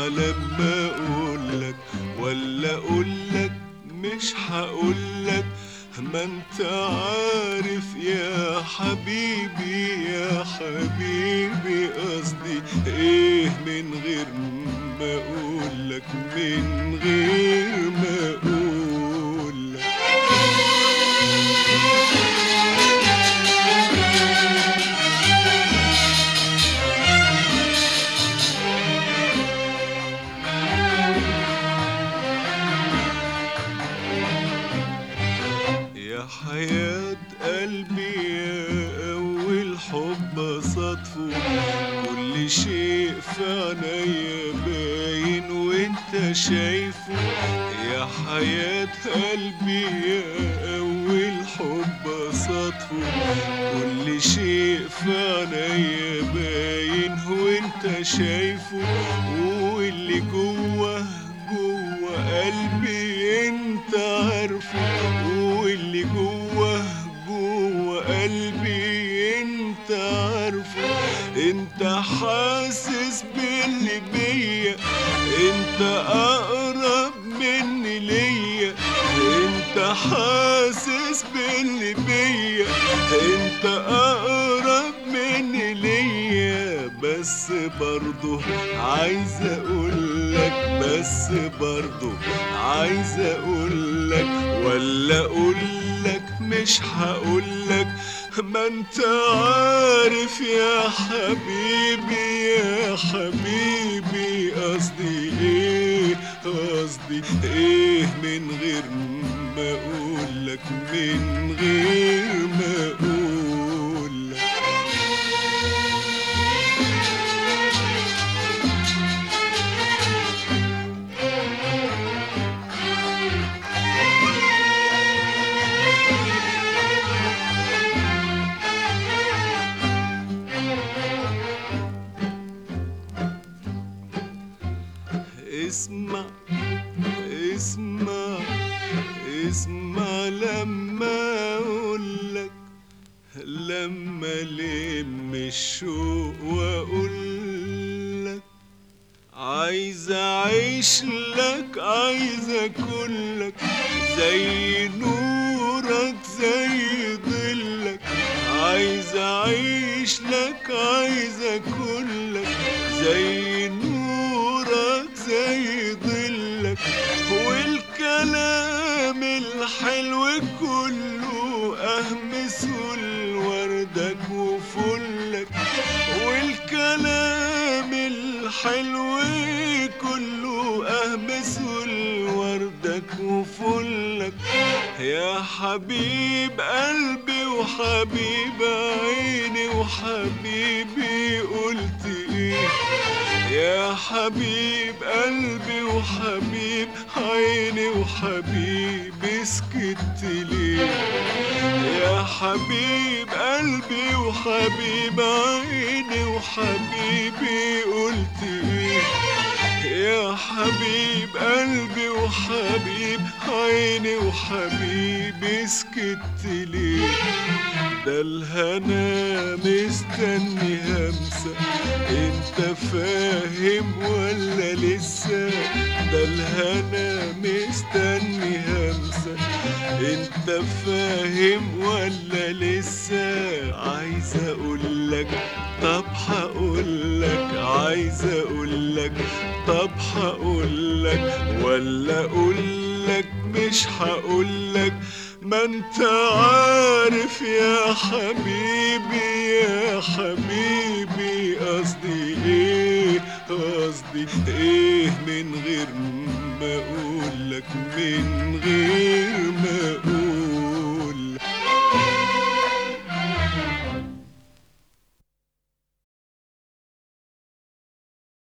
لما اقولك ولا اقولك مش هقولك ما انت عارف يا حبيبي يا حبيبي قصدي ايه من غير ما اقولك من غير ما اقولك يا حياة قلبي يا أول حب صدفه كل شيء في عينيا باين وانت شايفه يا حياة قلبي يا أول حب صدفه كل شيء في عينيا باين وانت شايفه واللي جوه جوه قلبي انت عارفه واللي جوه جوه قلبي انت عارفه انت حاسس باللي بيا انت اقرب مني ليا انت حاسس باللي بيا انت اقرب مني ليا بس برضه عايز اقولك بس برضه عايز اقولك ولا اقولك مش هقولك ما انت عارف يا حبيبي يا حبيبي قصدي ايه قصدي ايه من غير ما اقولك من غير ما اقولك اسمع اسمع اسمع لما اقولك لما لم الشوق واقولك عايز اعيش لك عايز اكلك زي نورك زي ظلك عايز اعيش لك عايز اكلك زي نورك زي ظلك والكلام الحلو كله اهمسه لوردك وفلك والكلام الحلو كله اهمسه لوردك وفلك يا حبيب قلبي وحبيب عيني وحبيبي قلت ايه يا حبيب قلبي وحبيب عيني وحبيبي سكت ليه يا حبيب قلبي وحبيب عيني وحبيبي قلت ايه يا حبيب قلبي وحبيب عيني وحبيبي سكت ليه ده الهنا مستني همسة انت فاهم ولا لسه ده الهنا مستني همسة انت فاهم ولا لسه عايز اقولك طب هقولك عايز اقولك طب هقولك ولا اقولك مش هقولك ما انت عارف يا حبيبي يا حبيبي قصدي ايه قصدي ايه من غير ما اقولك من غير